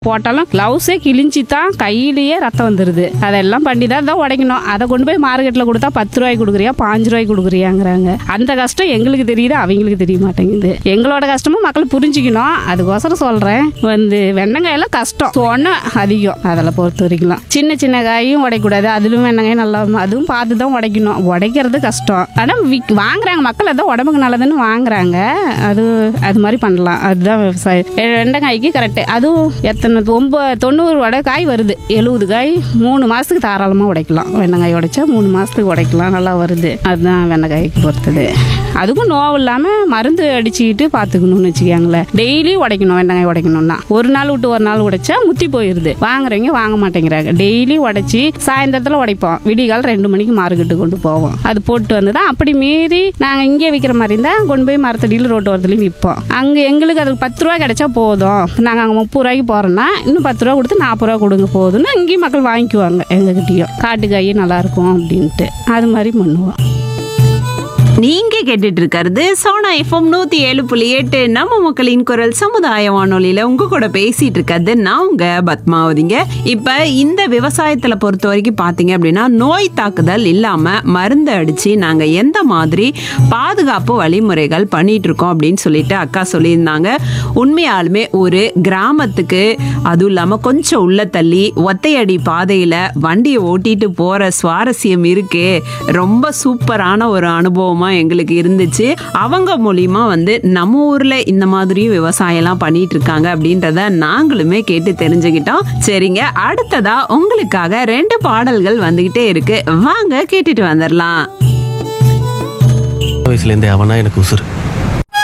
போட்டாலும் கிளவுஸே கிழிஞ்சி தான் கையிலேயே ரத்தம் வந்துடுது அதெல்லாம் பண்ணி தான் தான் உடைக்கணும் அதை கொண்டு போய் மார்க்கெட்டில் கொடுத்தா பத்து ரூபாய்க்கு கொடுக்குறியா பாஞ்சு ரூபாய்க்கு கொடுக்குறியாங்கிறாங்க அந்த கஷ்டம் எங்களுக்கு தெரியுது அவங்களுக்கு தெரிய மாட்டேங்குது எங்களோட கஷ்டமும் மக்கள் புரிஞ்சுக்கணும் அதுக்கோசரம் சொல்கிறேன் வந்து வெண்ணங்காயெல்லாம் கஷ்டம் சொன்ன அதிகம் அதில் பொறுத்த வரைக்கும் சின்ன சின்ன காயும் உடைக்கூடாது அதிலும் வெண்ணங்காய் நல்லா அதுவும் பார்த்து தான் உடைக்கணும் உடைக்கிறது கஷ்டம் ஆனால் விக் வாங்குறாங்க மக்கள் அதான் உடம்புக்கு நல்லதுன்னு வாங்குறாங்க அது அது மாதிரி பண்ணலாம் அதுதான் விவசாயம் எ- வெண்டைக்காய்க்கு கரெக்டு அதுவும் எத்தனை ஒம்பது தொண்ணூறு வடை காய் வருது எழுபது காய் மூணு மாதத்துக்கு தாராளமாக உடைக்கலாம் வெண்டைக்காய் உடைச்சா மூணு மாதத்துக்கு உடைக்கலாம் நல்லா வருது அதுதான் வெண்டைக்காய்க்கு பொறுத்தது அதுக்கும் நோவு இல்லாமல் மருந்து அடிச்சுக்கிட்டு பார்த்துக்கணும்னு வச்சுக்கோங்களேன் டெய்லி உடைக்கணும் வெண்டைக்காய் உடைக்கணும்னா ஒரு நாள் விட்டு ஒரு நாள் உடைச்சா முத்தி போயிடுது வாங்குறவங்க வாங்க மாட்டேங்கிறாங்க டெய்லி உடைச்சி சாயந்தரத்தில் உடைப்போம் விடிகால் ரெண்டு மணிக்கு மார்க்கெட்டு கொண்டு போவோம் அது போட்டு வந்து தான் அப்படி மீறி நாங்கள் இங்கே விற்கிற மாதிரி இருந்தால் கொண்டு போய் மரத்தடியில் ரோட்டு ஓரத்துலையும் விற்போம் அங்கே எங்களுக்கு அதுக்கு பத்து ரூபா கிடைச்சா போதும் நாங்கள் அங்கே முப்பது ரூபாய்க்கு போகிறோன்னா இன்னும் பத்து ரூபா கொடுத்து நாற்பது ரூபா கொடுங்க போதும்னு இங்கேயும் மக்கள் வாங்கிக்குவாங்க எங்ககிட்டயும் காட்டு காய் நல்லா இருக்கும் அப்படின்ட்டு அது மாதிரி பண்ணுவோம் நீங்க கேட்டுட்டு இருக்கிறது சோனா எஃப்எம் நூத்தி ஏழு புள்ளி எட்டு நம்ம மக்களின் குரல் சமுதாய வானொலியில உங்க கூட பேசிட்டு இருக்கிறது நான் உங்க பத்மாவதிங்க இப்ப இந்த விவசாயத்துல பொறுத்த வரைக்கும் பாத்தீங்க அப்படின்னா நோய் தாக்குதல் இல்லாம மருந்து அடிச்சு நாங்க எந்த மாதிரி பாதுகாப்பு வழிமுறைகள் பண்ணிட்டு இருக்கோம் அப்படின்னு சொல்லிட்டு அக்கா சொல்லியிருந்தாங்க உண்மையாலுமே ஒரு கிராமத்துக்கு அதுவும் இல்லாம கொஞ்சம் உள்ள தள்ளி ஒத்தையடி பாதையில வண்டியை ஓட்டிட்டு போற சுவாரஸ்யம் இருக்கே ரொம்ப சூப்பரான ஒரு அனுபவமா எங்களுக்கு இருந்துச்சு அவங்க மூலியமா வந்து நம்ம ஊர்ல இந்த மாதிரியும் விவசாயம் எல்லாம் பண்ணிட்டு இருக்காங்க அப்படின்றத நாங்களுமே கேட்டு தெரிஞ்சுக்கிட்டோம் சரிங்க அடுத்ததா உங்களுக்காக ரெண்டு பாடல்கள் வந்துகிட்டே இருக்கு வாங்க கேட்டுட்டு வந்துடலாம் வயசுலேருந்தே அவனா எனக்கு உசுறு